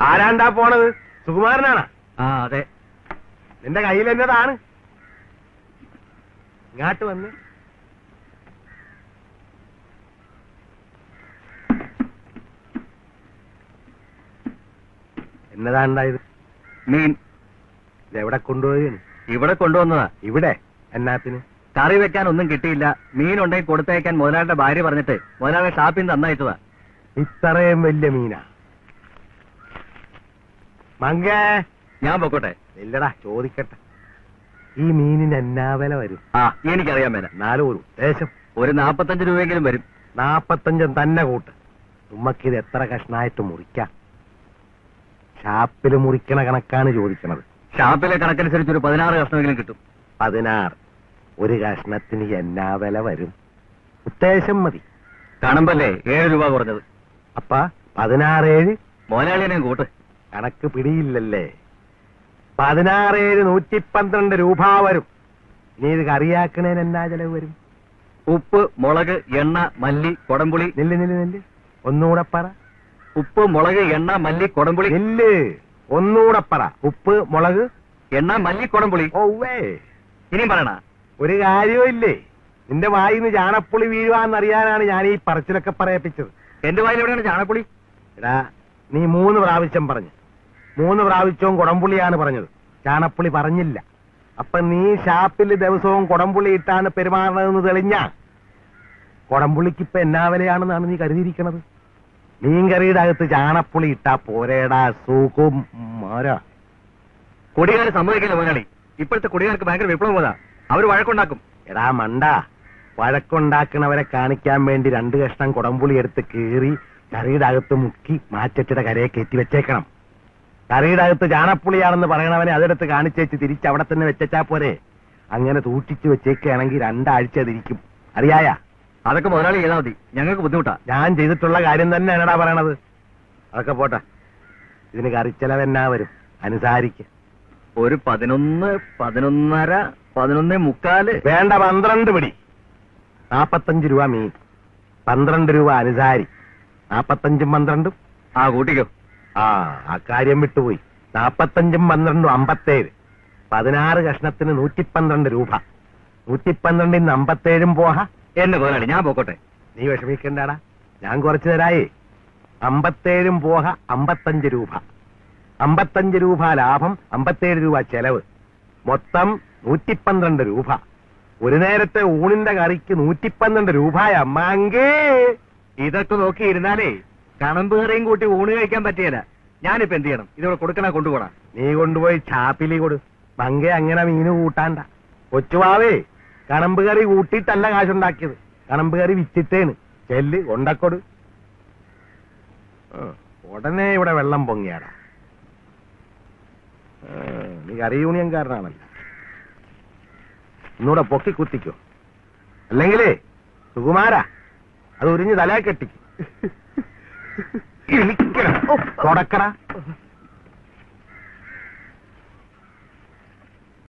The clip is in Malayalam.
ആരാണ്ടാ പോണത് സുകുമാരനാണാ ആ അതെ നിന്റെ കയ്യിൽ എന്നതാണ് ഇങ്ങാട്ട് വന്ന് എന്നതാ ഉണ്ടായത് മീൻ ഇതെവിടെ കൊണ്ടുപോവുകയാണ് ഇവിടെ കൊണ്ടുവന്നതാ ഇവിടെ എന്നാത്തിന് കറി വെക്കാൻ ഒന്നും കിട്ടിയില്ല മീൻ ഉണ്ടെങ്കിൽ കൊടുത്തയക്കാൻ മുതലാളിയുടെ ഭാര്യ പറഞ്ഞിട്ട് മുതലാളി ഷാപ്പിൽ നിന്ന് തന്നയച്ചതാ ഇത്രയും വലിയ മീനാ മങ്കേ ഞാൻ പൊക്കോട്ടെ ഇല്ലടാ ചോദിക്കട്ടെ ഈ മീനിന് എന്നാ വില വരും ആ എനിക്കറിയാൻ മേല എന്നാലും ഒരു ഉദ്ദേശം ഒരു നാപ്പത്തഞ്ച് രൂപയെങ്കിലും വരും നാപ്പത്തഞ്ചും തന്നെ കൂട്ട് ഉമ്മക്കിത് എത്ര കഷ്ണായിട്ട് മുറിക്കാം ഷാപ്പില് മുറിക്കണ കണക്കാണ് ചോദിക്കണത് ഷാപ്പിലെ കണക്കനുസരിച്ച് ഒരു പതിനാറ് കഷ്ണമെങ്കിലും കിട്ടും പതിനാറ് ഒരു കഷ്ണത്തിന് എന്നാ വില വരും ഉദ്ദേശം മതി കാണുമ്പല്ലേ ഏഴ് രൂപ കുറഞ്ഞത് അപ്പ പതിനാറേഴ് മുതലാളിനെ കൂട്ട് കണക്ക് പിടിയില്ലല്ലേ പതിനാറേഴ് നൂറ്റി പന്ത്രണ്ട് രൂപ വരും ഇനി ഇത് കറിയാക്കണേന് എന്നാ ചെലവ് വരും ഉപ്പ് മുളക് എണ്ണ മല്ലി കൊടംപുളി നെല്ല് നെല്ല് നെല്ല് ഒന്നുകൂടെ പറ ഉപ്പ് മുളക് എണ്ണ മല്ലി കൊടംപുളി നെല്ല് ഒന്നുകൂടെ പറ ഉപ്പ് മുളക് എണ്ണ മല്ലി കൊടംപുളി ഓവേ ഇനിയും പറയണ ഒരു കാര്യവും ഇല്ലേ നിന്റെ വായിന്ന് ചാണപ്പുളി വീഴുവാന്നറിയാനാണ് ഞാൻ ഈ പറച്ചിലൊക്കെ പറയിപ്പിച്ചത് എന്റെ വായിൽ എവിടെയാണ് ചാണകപ്പുളി എടാ നീ മൂന്ന് പ്രാവശ്യം പറഞ്ഞു മൂന്ന് പ്രാവശ്യവും കുടംപുളിയാണ് പറഞ്ഞത് ചാണപ്പുളി പറഞ്ഞില്ല അപ്പൊ നീ ഷാപ്പിൽ ദിവസവും കുടംപുളി ഇട്ടാണ് പെരുമാറണതെന്ന് തെളിഞ്ഞാ കുടംപുളിക്ക് ഇപ്പൊ എന്നാ വിലയാണെന്നാണ് നീ കരുതിയിരിക്കണത് മീൻകറിയുടെ അകത്ത് ചാണപ്പുളി ഇട്ടാ പോരേടാ സൂക്കും മോരാ കൊടികാർ സമ്മതിക്കില്ല മുതലാളി ഇപ്പോഴത്തെ കൊടികാർക്ക് ഭയങ്കര വിപ്ലവം പോതാ അവർ വഴക്കുണ്ടാക്കും എടാ മണ്ട വഴക്കുണ്ടാക്കണവരെ കാണിക്കാൻ വേണ്ടി രണ്ട് കഷ്ണം കുടംപുളി എടുത്ത് കീറി കറിയുടെ അകത്ത് മുക്കി മാറ്റച്ചിയുടെ കരയെ കയറ്റി വെച്ചേക്കണം കറിയുടെ അകത്ത് ചാണപ്പുളിയാണെന്ന് പറയണവനെ അതെടുത്ത് കാണിച്ചേച്ച് തിരിച്ച് അവിടെ തന്നെ വെച്ചാ പോരെ അങ്ങനെ സൂക്ഷിച്ചു വെച്ചേക്കുകയാണെങ്കിൽ രണ്ടാഴ്ച അതിരിക്കും അറിയായ അതൊക്കെ മുതലാളി ചെയ്താൽ മതി ഞങ്ങൾക്ക് ബുദ്ധിമുട്ടാ ഞാൻ ചെയ്തിട്ടുള്ള കാര്യം തന്നെ എന്നടാ പറയണത് അതൊക്കെ പോട്ടെ ഇതിന് കറിച്ചെലവ് എന്നാ വരും അനുസാരിക്ക് ഒരു പതിനൊന്ന് പതിനൊന്നര പതിനൊന്ന് മുക്കാല് വേണ്ട പന്ത്രണ്ട് പിടി നാപ്പത്തഞ്ച് രൂപ മീൻ പന്ത്രണ്ട് രൂപ അനുസാരി നാപ്പത്തഞ്ചും പന്ത്രണ്ടും ആ കൂട്ടിക്കോ ആ ആ കാര്യം വിട്ടുപോയി നാപ്പത്തഞ്ചും പന്ത്രണ്ടും അമ്പത്തേഴ് പതിനാറ് കഷ്ണത്തിന് നൂറ്റി പന്ത്രണ്ട് രൂപ നൂറ്റി പന്ത്രണ്ടിന് അമ്പത്തേഴും പോഹ എന്നെ മുതലാളി ഞാൻ പോക്കോട്ടെ നീ വിഷമിക്കണ്ടാടാ ഞാൻ കുറച്ചു തരായേ അമ്പത്തേഴും പോഹ അമ്പത്തഞ്ച് രൂപ അമ്പത്തഞ്ച് രൂപ ലാഭം അമ്പത്തേഴ് രൂപ ചെലവ് മൊത്തം നൂറ്റി പന്ത്രണ്ട് രൂപ ഒരു നേരത്തെ ഊണിന്റെ കറിക്ക് നൂറ്റി പന്ത്രണ്ട് രൂപയ അമ്മാങ്കേ ഇതൊക്കെ നോക്കി ഇരുന്നാലേ കണമ്പ് കറിയും കൂട്ടി ഊണ് കഴിക്കാൻ പറ്റിയല്ല ഞാനിപ്പോ എന്ത് ചെയ്യണം ഇതിവിടെ കൊടുക്കണ കൊണ്ടുപോകണം നീ കൊണ്ടുപോയി ചാപ്പിലി കൊടു മങ്കെ അങ്ങനെ മീന് കൂട്ടാണ്ട കൊച്ചുവാവേ കണമ്പ് കറി കൂട്ടിയിട്ടല്ല കാശുണ്ടാക്കിയത് കണമ്പ് കറി വിറ്റിട്ടേണ് ചെല്ല് കൊണ്ടക്കൊട് ആ, ഉടനെ ഇവിടെ വെള്ളം പൊങ്ങിയാടാ ആ, നീ കറി യൂണിയൻകാരനാണല്ലോ ഒന്നുകൂടെ പൊക്കി കുത്തിക്കോ അല്ലെങ്കിലേ സുകുമാരാ അത് ഉരിഞ്ഞ് തലേ കെട്ടിക്കും തുടക്കട